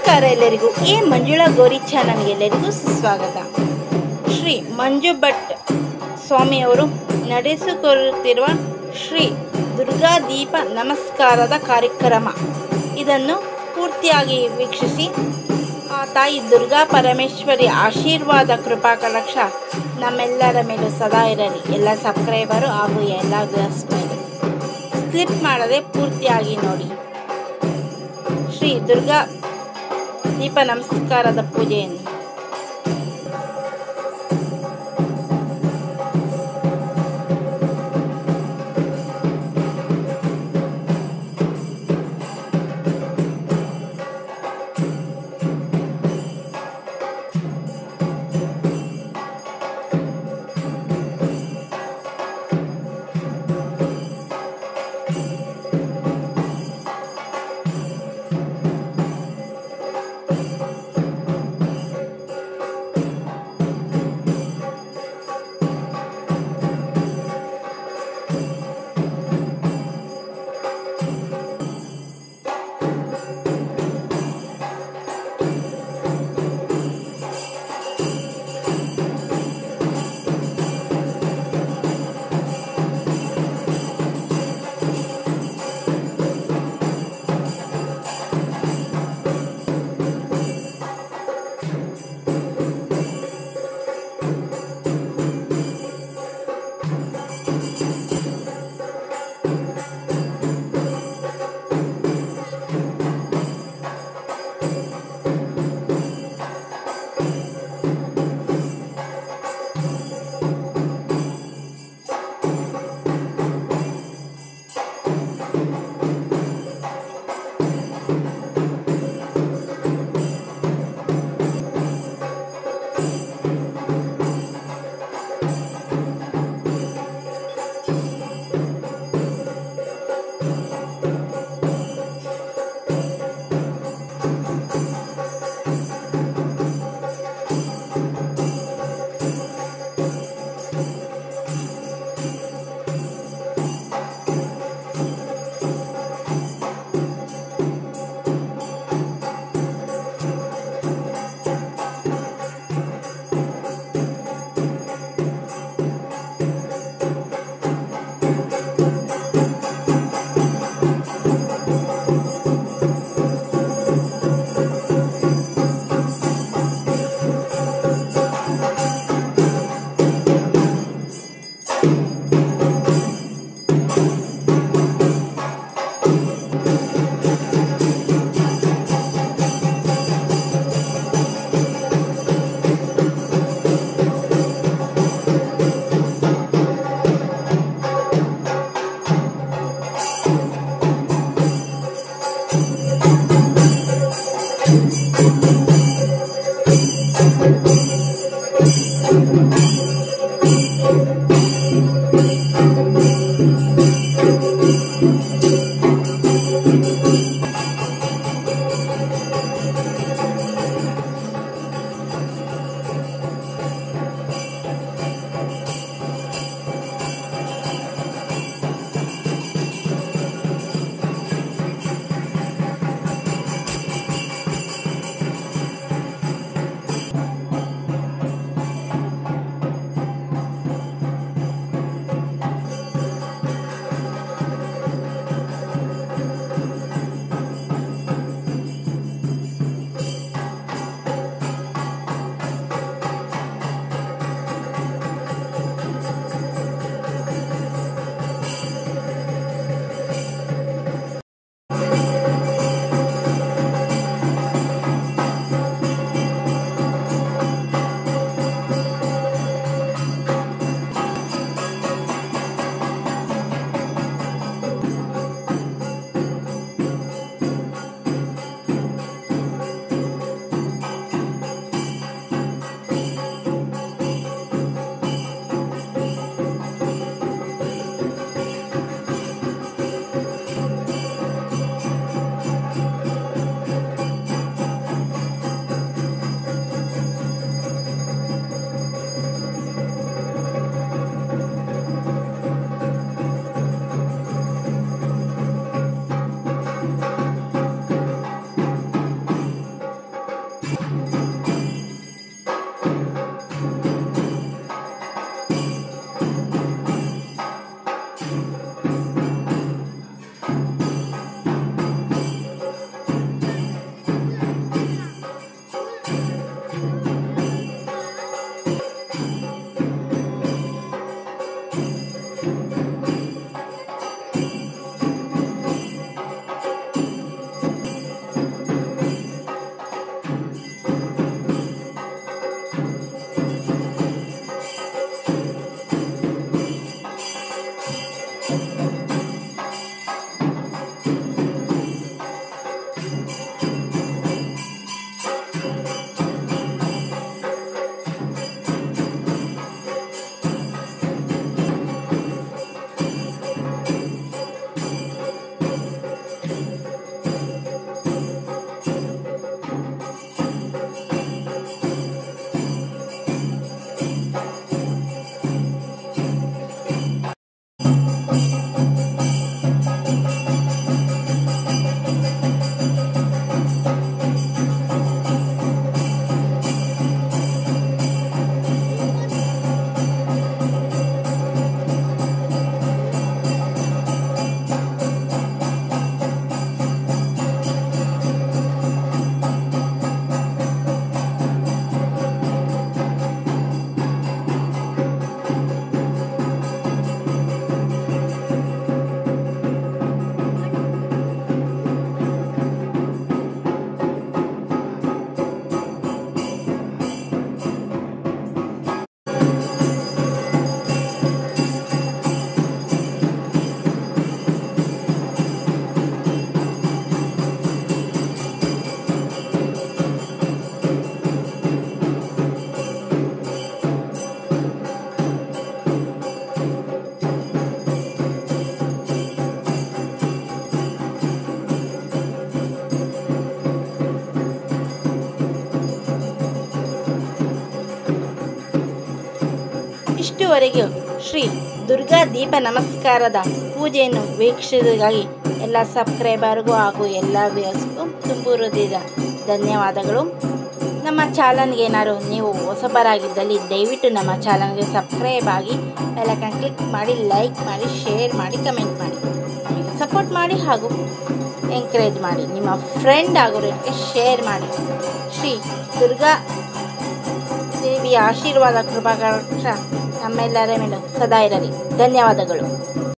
ನಮಸ್ಕಾರ ಎಲ್ಲರಿಗೂ ಎ ಮಂಜುಳಾ ಗೌರಿ ಚಾನಲ್ಗೆ ಎಲ್ಲರಿಗೂ ಸುಸ್ವಾಗತ ಶ್ರೀ ಮಂಜು ಭಟ್ ಸ್ವಾಮಿಯವರು ನಡೆಸಿಕೊಡುತ್ತಿರುವ ಶ್ರೀ ದುರ್ಗಾ ದೀಪ ನಮಸ್ಕಾರದ ಕಾರ್ಯಕ್ರಮ ಇದನ್ನು ಪೂರ್ತಿಯಾಗಿ ವೀಕ್ಷಿಸಿ ಆ ತಾಯಿ ದುರ್ಗಾ ಪರಮೇಶ್ವರಿ ಆಶೀರ್ವಾದ ಕೃಪಾ ಕಟಾಕ್ಷ ನಮ್ಮೆಲ್ಲರ ಮೇಲೂ ಸದಾ ಇರಲಿ ಎಲ್ಲ ಸಬ್ಸ್ಕ್ರೈಬರು ಹಾಗೂ ಎಲ್ಲ ವ್ಯೂಸ್ ಮೇಲೆ ಸ್ಲಿಪ್ ಮಾಡದೆ ಪೂರ್ತಿಯಾಗಿ ನೋಡಿ ಶ್ರೀ ದುರ್ಗಾ ದೀಪ ನಮಸ್ಕಾರದ ಪೂಜೆಯನ್ನು ಇದುವರೆಗೂ ಶ್ರೀ ದುರ್ಗಾ ದೀಪ ನಮಸ್ಕಾರದ ಪೂಜೆಯನ್ನು ವೀಕ್ಷಿಸಿಗಾಗಿ ಎಲ್ಲ ಸಬ್ಸ್ಕ್ರೈಬರ್ಗೂ ಹಾಗೂ ಎಲ್ಲ ವ್ಯೂಸ್ಗೂ ತುಂಬು ಹೃದಯದ ಧನ್ಯವಾದಗಳು ನಮ್ಮ ಚಾನಲ್ಗೆ ಏನಾದ್ರು ನೀವು ಹೊಸಬರಾಗಿದ್ದಲ್ಲಿ ದಯವಿಟ್ಟು ನಮ್ಮ ಚಾನಲ್ಗೆ ಸಬ್ಸ್ಕ್ರೈಬ್ ಆಗಿ ಬೆಲೈಕನ್ ಕ್ಲಿಕ್ ಮಾಡಿ ಲೈಕ್ ಮಾಡಿ ಶೇರ್ ಮಾಡಿ ಕಮೆಂಟ್ ಮಾಡಿ ನಮಗೆ ಸಪೋರ್ಟ್ ಮಾಡಿ ಹಾಗೂ ಎಂಕರೇಜ್ ಮಾಡಿ ನಿಮ್ಮ ಫ್ರೆಂಡ್ ಆಗೋರಿಗೆ ಶೇರ್ ಮಾಡಿ ಶ್ರೀ ದುರ್ಗಾ ದೇವಿಯ ಆಶೀರ್ವಾದ ಕೃಪಾಕಟಾಕ್ಷ ನಮ್ಮೆಲ್ಲರ ಮೇಲೂ ಸದಾ ಇರಲಿ ಧನ್ಯವಾದಗಳು